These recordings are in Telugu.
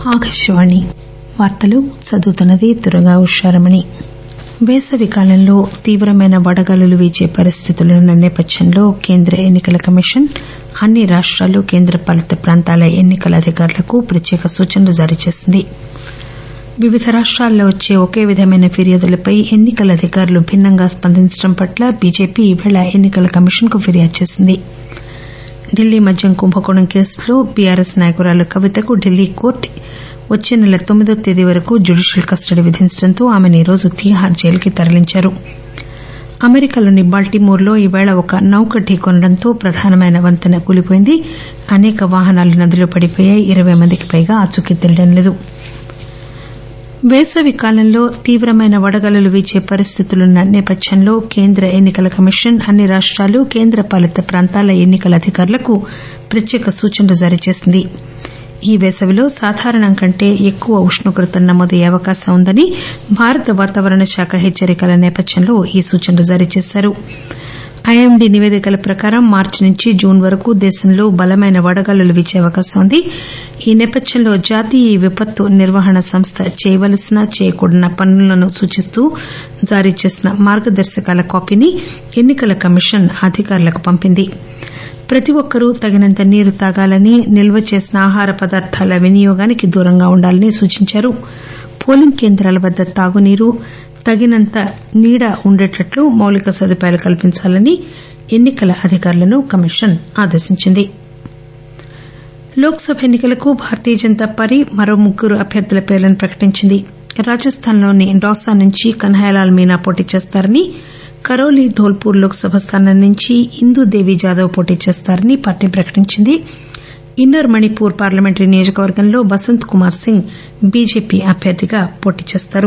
ఆకాశవాణి వార్తలు చదువుతున్నది దుర్గా ఉషారమణి వేసవి కాలంలో తీవ్రమైన వడగాలులు వీచే పరిస్థితులున్న నేపథ్యంలో కేంద్ర ఎన్నికల కమిషన్ అన్ని రాష్టాలు కేంద్రపాలిత ప్రాంతాల ఎన్నికల అధికారులకు ప్రత్యేక సూచనలు జారీ చేసింది వివిధ రాష్టాల్లో వచ్చే ఒకే విధమైన ఫిర్యాదులపై ఎన్నికల అధికారులు భిన్నంగా స్పందించడం పట్ల బీజేపీ ఈరోజు ఎన్నికల కమిషన్ కు ఫిర్యాదు చేసింది ఢిల్లీ మద్యం కుంభకోణం కేసులో బీఆర్ఎస్ నాయకురాలు కవితకు ఢిల్లీ కోర్టు వచ్చే నెల తొమ్మిదో తేదీ వరకు జ్యుడీషియల్ కస్టడీ విధించడంతో ఆమెను ఈరోజు తీహార్ జైలుకి తరలించారు అమెరికాలోని బాల్టిమోర్ లో ఈరోజు ఒక నౌక ఢీకొనడంతో ప్రధానమైన వంతెన కూలిపోయింది అనేక వాహనాలు నదిలో పడిపోయాయి ఇరవై మందికి పైగా ఆచూకీ తెలియడం లేదు వేసవి కాలంలో తీవ్రమైన వడగాలులు వీచే పరిస్థితులున్న నేపథ్యంలో కేంద్ర ఎన్నికల కమిషన్ అన్ని రాష్టాలు కేంద్రపాలిత ప్రాంతాల ఎన్నికల అధికారులకు ప్రత్యేక సూచనలు జారీ చేసింది ఈ వేసవిలో సాధారణం కంటే ఎక్కువ ఉష్ణోగ్రతలు నమోదయ్యే అవకాశం ఉందని భారత వాతావరణ శాఖ హెచ్చరికల నేపథ్యంలో ఈ సూచనలు జారీ చేశారు ఐఎండీ నివేదికల ప్రకారం మార్చి నుంచి జూన్ వరకు దేశంలో బలమైన వడగాలులు వీచే అవకాశం ఉంది ఈ నేపథ్యంలో జాతీయ విపత్తు నిర్వహణ సంస్థ చేయవలసిన చేయకూడని పనులను సూచిస్తూ జారీ చేసిన మార్గదర్శకాల కాపీని ఎన్నికల కమిషన్ అధికారులకు పంపింది ప్రతి ఒక్కరూ తగినంత నీరు తాగాలని నిల్వ చేసిన ఆహార పదార్థాల వినియోగానికి దూరంగా ఉండాలని సూచించారు పోలింగ్ కేంద్రాల వద్ద తాగునీరు తగినంత నీడ ఉండేటట్లు మౌలిక సదుపాయాలు కల్పించాలని ఎన్నికల అధికారులను కమిషన్ ఆదేశించింది లోక్ సభ ఎన్నికలకు భారతీయ జనతా పార్టీ మరో ముగ్గురు అభ్యర్థుల పేర్లను ప్రకటించింది రాజస్థాన్ లోని దౌసా నుంచి కన్హయ్యలాల్ మీనా పోటీ చేస్తారని కరౌలీ ధోల్పూర్ లోక్ సభ స్థానం నుంచి ఇందూదేవి జాదవ్ పోటీ చేస్తారని పార్టీ ప్రకటించింది ఇన్నర్ మణిపూర్ పార్లమెంటరీ నియోజకవర్గంలో బసంత్ కుమార్ సింగ్ బీజేపీ అభ్యర్థిగా పోటీ చేస్తారు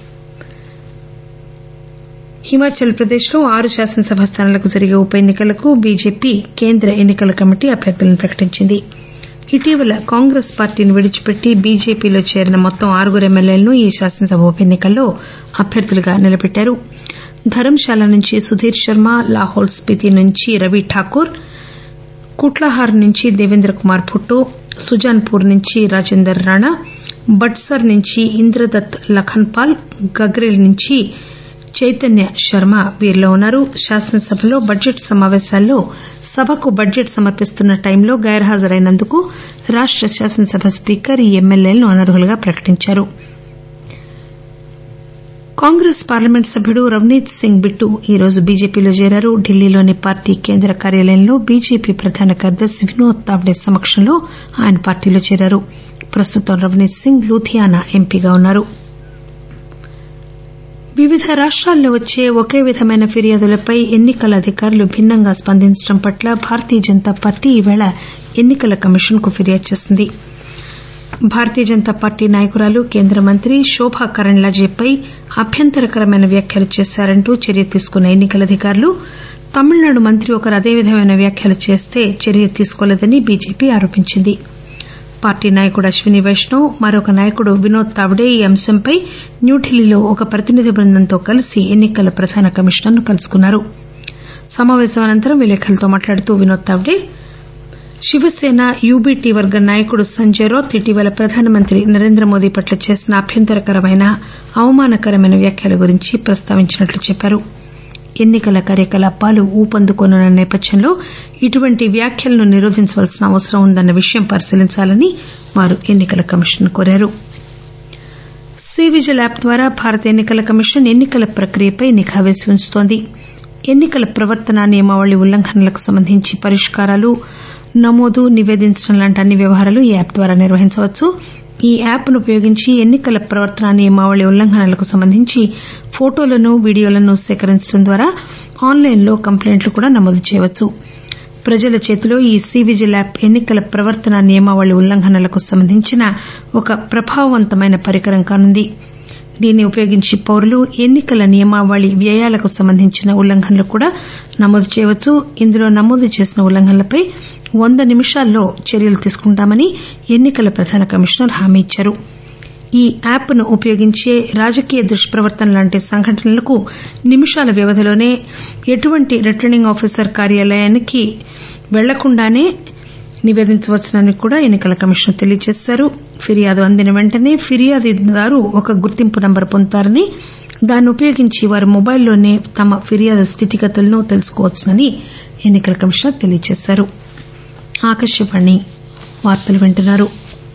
హిమాచల్ ప్రదేశ్ లో ఆరు శాసనసభ స్థానాలకు జరిగే ఉప ఎన్నికలకు బీజేపీ కేంద్ర ఎన్నికల కమిటీ అభ్యర్థులను ప్రకటించింది ఇటీవల కాంగ్రెస్ పార్టీని విడిచిపెట్టి బీజేపీలో చేరిన మొత్తం ఆరుగురు ఎమ్మెల్యేలను ఈ శాసనసభ ఉప ఎన్నికల్లో అభ్యర్థులుగా నిలబెట్టారు ధరంశాల నుంచి సుధీర్ శర్మ లాహౌల్ స్పితి నుంచి రవి ఠాకూర్ కుట్లాహార్ నుంచి దేవేంద్ర కుమార్ భుట్టో సుజాన్పూర్ నుంచి రాజేందర్ రాణా బట్సర్ నుంచి ఇంద్రదత్ లఖన్పాల్ గగ్రేల్ నుంచి చైతన్య శర్మ వీరిలో ఉన్నారు శాసనసభలో బడ్జెట్ సమాపేశాల్లో సభకు బడ్జెట్ సమర్పిస్తున్న టైంలో గైర్హాజరైనందుకు రాష్ట శాసనసభ స్పీకర్ ఈ ఎమ్మెల్యేలను అనర్హులుగా ప్రకటించారు కాంగ్రెస్ పార్లమెంట్ సభ్యుడు రవనీత్ సింగ్ బిట్టు ఈరోజు బీజేపీలో చేరారు ఢిల్లీలోని పార్టీ కేంద్ర కార్యాలయంలో బీజేపీ ప్రధాన కార్యదర్శి వినోద్ తావ్డే సమక్షంలో ఆయన పార్టీలో చేరారు ప్రస్తుతం రవనీత్ సింగ్ లూథియానా ఎంపీగా ఉన్నారు వివిధ రాష్టాల్లో వచ్చే ఒకే విధమైన ఫిర్యాదులపై ఎన్నికల అధికారులు భిన్నంగా స్పందించడం పట్ల భారతీయ జనతా పార్టీ ఈరోజు ఎన్నికల కమిషన్ కు ఫిర్యాదు చేసింది భారతీయ జనతా పార్టీ నాయకురాలు కేంద్ర మంత్రి శోభా కరంద్లాజేపై అభ్యంతరకరమైన వ్యాఖ్యలు చేశారంటూ చర్య తీసుకున్న ఎన్నికల అధికారులు తమిళనాడు మంత్రి ఒకరు అదే విధమైన వ్యాఖ్యలు చేస్తే చర్య తీసుకోలేదని బీజేపీ ఆరోపించింది పార్టీ నాయకుడు అశ్విని వైష్ణవ్ మరొక నాయకుడు వినోద్ తావ్డే ఈ అంశంపై న్యూఢిల్లీలో ఒక ప్రతినిధి బృందంతో కలిసి ఎన్నికల ప్రధాన కమిషనర్ ను కలుసుకున్నారు సమాపేశం అనంతరం విలేకరులతో మాట్లాడుతూ వినోద్ తావ్డే శివసేన యూబీటీ వర్గ నాయకుడు సంజయ్ రౌత్ ఇటీవల ప్రధానమంత్రి నరేంద్ర మోదీ పట్ల చేసిన అభ్యంతరకరమైన అవమానకరమైన వ్యాఖ్యల గురించి ప్రస్తావించినట్లు చెప్పారు ఎన్నికల కార్యకలాపాలు ఊపందుకోనున్న నేపథ్యంలో ఇటువంటి వ్యాఖ్యలను నిరోధించవలసిన అవసరం ఉందన్న విషయం పరిశీలించాలని వారు ఎన్నికల కమిషన్ కోరారు సి విజిల్ యాప్ ద్వారా భారత ఎన్నికల కమిషన్ ఎన్నికల ప్రక్రియపై నిఘా వేసి ఉంచుతోంది ఎన్నికల ప్రవర్తన నియమావళి ఉల్లంఘనలకు సంబంధించి పరిష్కారాలు నమోదు నివేదించడం లాంటి అన్ని వ్యవహారాలు ఈ యాప్ ద్వారా నిర్వహించవచ్చు ఈ యాప్ ను ఉపయోగించి ఎన్నికల ప్రవర్తన నియమావళి ఉల్లంఘనలకు సంబంధించి ఫోటోలను వీడియోలను సేకరించడం ద్వారా ఆన్ లైన్ లో కంప్లైంట్లు కూడా నమోదు చేయవచ్చు ప్రజల చేతిలో ఈ సి విజిల్ యాప్ ఎన్నికల ప్రవర్తన నియమావళి ఉల్లంఘనలకు సంబంధించిన ఒక ప్రభావవంతమైన పరికరం కానుంది దీన్ని ఉపయోగించి పౌరులు ఎన్నికల నియమావళి వ్యయాలకు సంబంధించిన ఉల్లంఘనలు కూడా నమోదు చేయవచ్చు ఇందులో నమోదు చేసిన ఉల్లంఘనలపై వంద నిమిషాల్లో చర్యలు తీసుకుంటామని ఎన్నికల ప్రధాన కమిషనర్ హామీ ఇచ్చారు ఈ యాప్ ను ఉపయోగించే రాజకీయ దుష్పవర్తన లాంటి సంఘటనలకు నిమిషాల వ్యవధిలోనే ఎటువంటి రిటర్నింగ్ ఆఫీసర్ కార్యాలయానికి వెళ్లకుండానే నివేదించవచ్చునని కూడా ఎన్నికల కమిషన్ తెలియజేశారు ఫిర్యాదు అందిన వెంటనే ఫిర్యాదుదారు ఒక గుర్తింపు నంబర్ పొందుతారని దాన్ని ఉపయోగించి వారి మొబైల్లోనే తమ ఫిర్యాదు స్థితిగతులను తెలుసుకోవచ్చునని ఎన్నికల కమిషనర్ తెలియజేశారు ఆకాశవాణి వార్తలు వింటున్నారు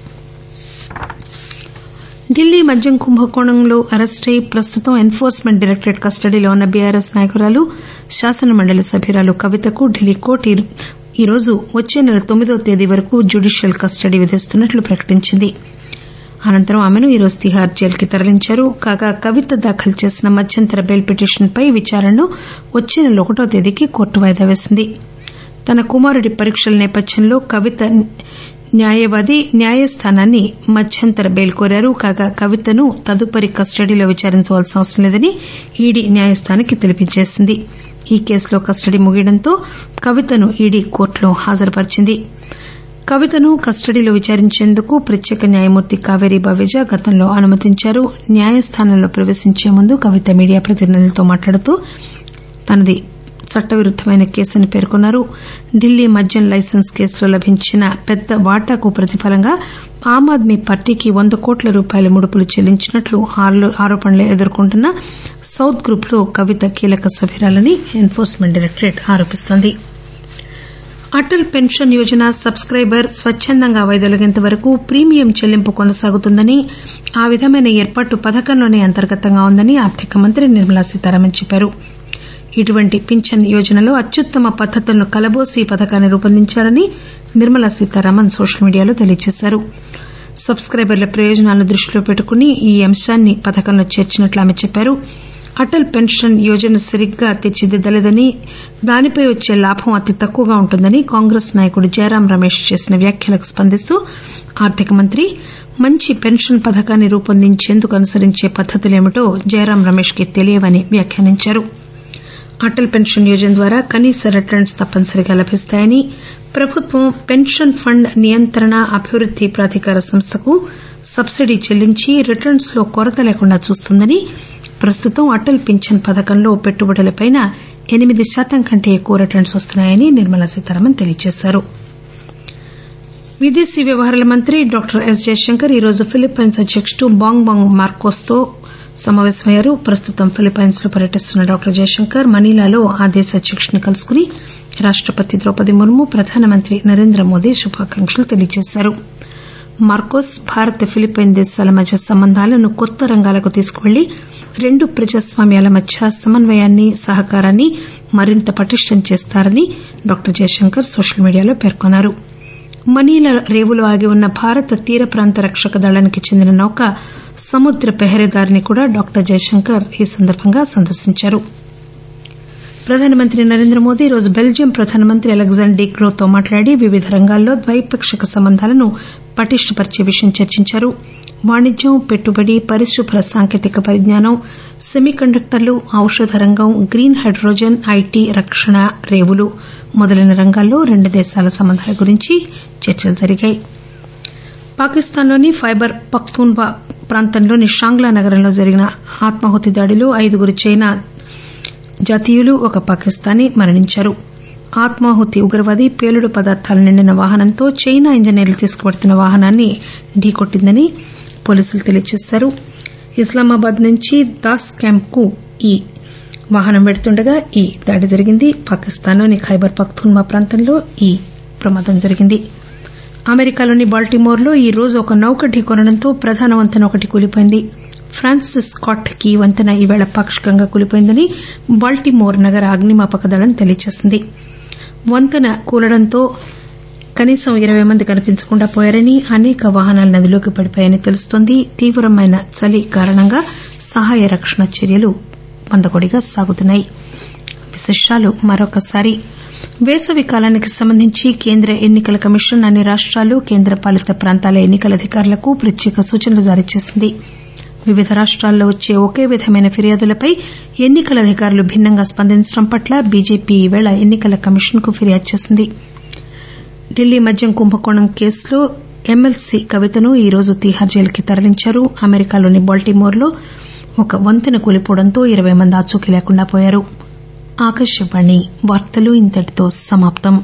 ఢిల్లీ మద్యం కుంభకోణంలో అరెస్టై ప్రస్తుతం ఎన్ఫోర్స్మెంట్ డైరెక్టరేట్ కస్టడీలో ఉన్న బీఆర్ఎస్ నాయకురాలు శాసనమండలి సభ్యురాలు కవితకు ఢిల్లీ కోర్టు ఈరోజు వచ్చే నెల తొమ్మిదవ తేదీ వరకు జ్యుడీషియల్ కస్టడీ విధిస్తున్నట్లు ప్రకటించింది అనంతరం ఆమెను ఈరోజు తిహార్ జైలుకి తరలించారు కాగా కవిత దాఖలు చేసిన మధ్యంతర బెయిల్ పిటిషన్పై విచారణను వచ్చే నెల ఒకటో తేదీకి కోర్టు వాయిదా వేసింది తన కుమారుడి పరీక్షల నేపథ్యంలో కవిత న్యాయవాది న్యాయస్థానాన్ని మధ్యంతర బెయిల్ కోరారు కాగా కవితను తదుపరి కస్టడీలో విచారించవలసిన అవసరం లేదని ఈడీ న్యాయస్థానానికి తెలియజేసింది ఈ కేసులో కస్టడీ ముగియడంతో కవితను ఈడీ కోర్టులో హాజరుపరిచింది కవితను కస్టడీలో విచారించేందుకు ప్రత్యేక న్యాయమూర్తి కావేరీ బవేజా గతంలో అనుమతించారు న్యాయస్థానంలో ప్రవేశించే ముందు కవిత మీడియా ప్రతినిధులతో మాట్లాడుతూ తనది చట్టవిరుద్దమైన కేసని పేర్కొన్నారు ఢిల్లీ మద్యం లైసెన్స్ కేసులో లభించిన పెద్ద వాటాకు ప్రతిఫలంగా ఆమ్ ఆద్మీ పార్టీకి వంద కోట్ల రూపాయల ముడుపులు చెల్లించినట్లు ఆరోపణలు ఎదుర్కొంటున్న సౌత్ గ్రూప్ లో కవిత కీలక సభ్యురాలని ఎన్ఫోర్స్మెంట్ డైరెక్టరేట్ ఆరోపిస్తోంది అటల్ పెన్షన్ యోజన సబ్స్కైబర్ స్వచ్చందంగా వైదొలిగేంత వరకు ప్రీమియం చెల్లింపు కొనసాగుతుందని ఆ విధమైన ఏర్పాటు పథకంలోనే అంతర్గతంగా ఉందని ఆర్థిక మంత్రి నిర్మలా సీతారామన్ చెప్పారు ఇటువంటి పింఛన్ యోజనలో అత్యుత్తమ పద్దతులను కలబోసి ఈ పథకాన్ని రూపొందించారని నిర్మలా సీతారామన్ సోషల్ మీడియాలో తెలియజేశారు సబ్స్కైబర్ల ప్రయోజనాలను దృష్టిలో పెట్టుకుని ఈ అంశాన్ని పథకంలో చేర్చినట్లు ఆమె చెప్పారు అటల్ పెన్షన్ యోజన సరిగ్గా తీర్చిదిద్దలేదని దానిపై వచ్చే లాభం అతి తక్కువగా ఉంటుందని కాంగ్రెస్ నాయకుడు జయరాం రమేష్ చేసిన వ్యాఖ్యలకు స్పందిస్తూ ఆర్థిక మంత్రి మంచి పెన్షన్ పథకాన్ని రూపొందించేందుకు అనుసరించే పద్దతులేమిటో జయరాం రమేష్ కి తెలియవని వ్యాఖ్యానించారు అటల్ పెన్షన్ యోజన ద్వారా కనీస రిటర్న్స్ తప్పనిసరిగా లభిస్తాయని ప్రభుత్వం పెన్షన్ ఫండ్ నియంత్రణ అభివృద్ది ప్రాధికార సంస్థకు సబ్సిడీ చెల్లించి రిటర్న్స్ లో కొరత లేకుండా చూస్తుందని ప్రస్తుతం అటల్ పింఛన్ పథకంలో పెట్టుబడులపై ఎనిమిది శాతం కంటే ఎక్కువ రిటర్న్స్ వస్తున్నాయని నిర్మలా సీతారామన్ తెలియజేశారు విదేశీ వ్యవహారాల మంత్రి డాక్టర్ ఎస్ జయశంకర్ ఈరోజు ఫిలిప్పైన్స్ అధ్యకుడు బాంగ్ బాంగ్ మార్కోస్ తో సమాపేశమయ్యారు ప్రస్తుతం ఫిలిప్పైన్స్ లో పర్యటిస్తున్న డాక్టర్ జయశంకర్ మనీలాలో ఆ దేశ అధ్యకుడిని కలుసుకుని రాష్టపతి ద్రౌపది ముర్ము ప్రధానమంత్రి నరేంద్ర మోదీ శుభాకాంక్షలు తెలియజేశారు మార్కోస్ భారత్ ఫిలిప్పైన్ దేశాల మధ్య సంబంధాలను కొత్త రంగాలకు తీసుకుపెళ్లి రెండు ప్రజాస్వామ్యాల మధ్య సమన్వయాన్ని సహకారాన్ని మరింత పటిష్టం చేస్తారని డాక్టర్ జయశంకర్ సోషల్ మీడియాలో పేర్కొన్నారు మనీలా రేవులో ఆగి ఉన్న భారత తీర ప్రాంత రక్షక దళానికి చెందిన నౌక సముద్ర పెహరేదారిని కూడా డాక్టర్ జయశంకర్ ఈ సందర్భంగా సందర్శించారు ప్రధానమంత్రి నరేంద్ర మోదీ ఈరోజు బెల్జియం ప్రధానమంత్రి అలెగ్జాండర్ డీక్రోతో మాట్లాడి వివిధ రంగాల్లో ద్వైపాక్షిక సంబంధాలను పటిష్టపరిచే విషయం చర్చించారు వాణిజ్యం పెట్టుబడి పరిశుభ్ర సాంకేతిక పరిజ్ఞానం సెమీ కండక్టర్లు ఔషధ రంగం గ్రీన్ హైడ్రోజన్ ఐటీ రక్షణ రేవులు మొదలైన రంగాల్లో రెండు దేశాల సంబంధాల గురించి చర్చలు జరిగాయి పాకిస్తాన్లోని ఖైబర్ పఖ్తూన్వా ప్రాంతంలోని షాంగ్లా నగరంలో జరిగిన ఆత్మాహుతి దాడిలో ఐదుగురు చైనా జాతీయులు ఒక పాకిస్తానీ మరణించారు ఆత్మాహుతి ఉగ్రవాది పేలుడు పదార్థాలు నిండిన వాహనంతో చైనా ఇంజనీర్లు తీసుకువెడుతున్న వాహనాన్ని ఢీకొట్టిందని పోలీసులు తెలియజేశారు ఇస్లామాబాద్ నుంచి దాస్ క్యాంప్ కు ఈ వాహనం వెడుతుండగా ఈ దాడి జరిగింది పాకిస్తాన్లోని ఖైబర్ పఖ్తూన్వా ప్రాంతంలో ఈ ప్రమాదం జరిగింది అమెరికాలోని బాల్టిమోర్లో ఈ రోజు ఒక నౌక ఢీకొనడంతో ప్రధాన వంతెన ఒకటి కూలిపోయింది ఫ్రాన్సిస్ స్కాట్ కీ వంతెన ఈవేళ పాక్షికంగా కూలిపోయిందని బాల్టిమోర్ నగర అగ్నిమాపక దళం తెలియజేసింది వంతెన కూలడంతో కనీసం ఇరవై మంది కనిపించకుండా పోయారని అనేక వాహనాలు నదిలోకి పడిపోయాయని తెలుస్తోంది తీవ్రమైన చలి కారణంగా సహాయ రక్షణ చర్యలు మందకొడిగా సాగుతున్నాయి విశేషాలు మరొకసారి వేసవి కాలానికి సంబంధించి కేంద్ర ఎన్నికల కమిషన్ అన్ని రాష్టాలు కేంద్ర పాలిత ప్రాంతాల ఎన్నికల అధికారులకు ప్రత్యేక సూచనలు జారీ చేసింది వివిధ రాష్టాల్లో వచ్చే ఒకే విధమైన ఫిర్యాదులపై ఎన్నికల అధికారులు భిన్నంగా స్పందించడం పట్ల బీజేపీ ఈవేళ ఎన్నికల కమిషన్ కు ఫిర్యాదు చేసింది ఢిల్లీ మద్యం కుంభకోణం కేసులో ఎమ్మెల్సీ కవితను ఈరోజు తీహార్ జైలుకి తరలించారు అమెరికాలోని బాల్టిమోర్లో ఒక వంతెన కూలిపోవడంతో ఇరవై మంది ఆచూకీ లేకుండా పోయారు ఆకాశవాణి వార్తలు ఇంతటితో సమాప్తం